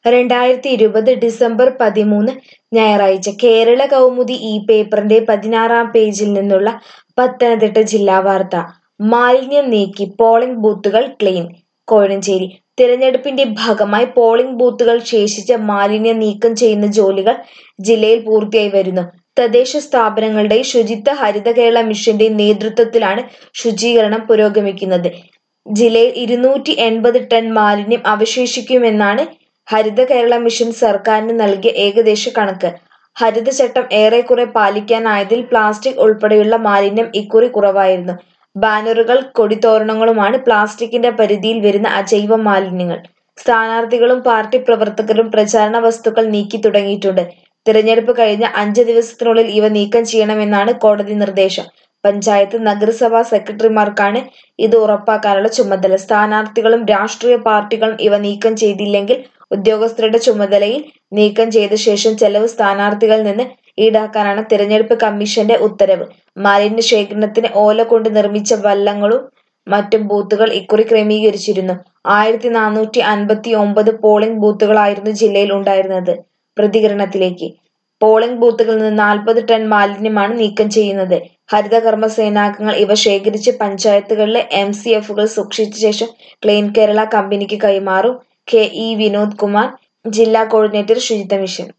രണ്ടായിരത്തി ഇരുപത് ഡിസംബർ പതിമൂന്ന് ഞായറാഴ്ച കേരള കൗമുദി ഈ പേപ്പറിന്റെ പതിനാറാം പേജിൽ നിന്നുള്ള പത്തനംതിട്ട ജില്ലാ വാർത്ത മാലിന്യം നീക്കി പോളിംഗ് ബൂത്തുകൾ ക്ലീൻ കോഴഞ്ചേരി തിരഞ്ഞെടുപ്പിന്റെ ഭാഗമായി പോളിംഗ് ബൂത്തുകൾ ശേഷിച്ച മാലിന്യം നീക്കം ചെയ്യുന്ന ജോലികൾ ജില്ലയിൽ പൂർത്തിയായി വരുന്നു തദ്ദേശ സ്ഥാപനങ്ങളുടെ ശുചിത്വ ഹരിത കേരള മിഷന്റെ നേതൃത്വത്തിലാണ് ശുചീകരണം പുരോഗമിക്കുന്നത് ജില്ലയിൽ ഇരുന്നൂറ്റി എൺപത് ടൺ മാലിന്യം അവശേഷിക്കുമെന്നാണ് ഹരിത കേരള മിഷൻ സർക്കാരിന് നൽകിയ ഏകദേശ കണക്ക് ഹരിതചട്ടം ഏറെക്കുറെ പാലിക്കാനായതിൽ പ്ലാസ്റ്റിക് ഉൾപ്പെടെയുള്ള മാലിന്യം ഇക്കുറി കുറവായിരുന്നു ബാനറുകൾ കൊടിതോരണങ്ങളുമാണ് പ്ലാസ്റ്റിക്കിന്റെ പരിധിയിൽ വരുന്ന അജൈവ മാലിന്യങ്ങൾ സ്ഥാനാർത്ഥികളും പാർട്ടി പ്രവർത്തകരും പ്രചാരണ വസ്തുക്കൾ നീക്കി തുടങ്ങിയിട്ടുണ്ട് തിരഞ്ഞെടുപ്പ് കഴിഞ്ഞ അഞ്ച് ദിവസത്തിനുള്ളിൽ ഇവ നീക്കം ചെയ്യണമെന്നാണ് കോടതി നിർദ്ദേശം പഞ്ചായത്ത് നഗരസഭാ സെക്രട്ടറിമാർക്കാണ് ഇത് ഉറപ്പാക്കാനുള്ള ചുമതല സ്ഥാനാർത്ഥികളും രാഷ്ട്രീയ പാർട്ടികളും ഇവ നീക്കം ചെയ്തില്ലെങ്കിൽ ഉദ്യോഗസ്ഥരുടെ ചുമതലയിൽ നീക്കം ചെയ്ത ശേഷം ചെലവ് സ്ഥാനാർത്ഥികളിൽ നിന്ന് ഈടാക്കാനാണ് തിരഞ്ഞെടുപ്പ് കമ്മീഷന്റെ ഉത്തരവ് മാലിന്യ ശേഖരണത്തിന് ഓല കൊണ്ട് നിർമ്മിച്ച വല്ലങ്ങളും മറ്റും ബൂത്തുകൾ ഇക്കുറി ക്രമീകരിച്ചിരുന്നു ആയിരത്തി നാനൂറ്റി അൻപത്തി ഒമ്പത് പോളിംഗ് ബൂത്തുകളായിരുന്നു ജില്ലയിൽ ഉണ്ടായിരുന്നത് പ്രതികരണത്തിലേക്ക് പോളിംഗ് ബൂത്തുകളിൽ നിന്ന് നാൽപ്പത് ടൺ മാലിന്യമാണ് നീക്കം ചെയ്യുന്നത് ഹരിതകർമ്മ സേനാംഗങ്ങൾ ഇവ ശേഖരിച്ച് പഞ്ചായത്തുകളിലെ എം സി എഫുകൾ സൂക്ഷിച്ച ശേഷം ക്ലീൻ കേരള കമ്പനിക്ക് കൈമാറും കെ ഇ വിനോദ് കുമാർ ജില്ലാ കോർഡിനേറ്റർ ശുചിത്വ മിഷൻ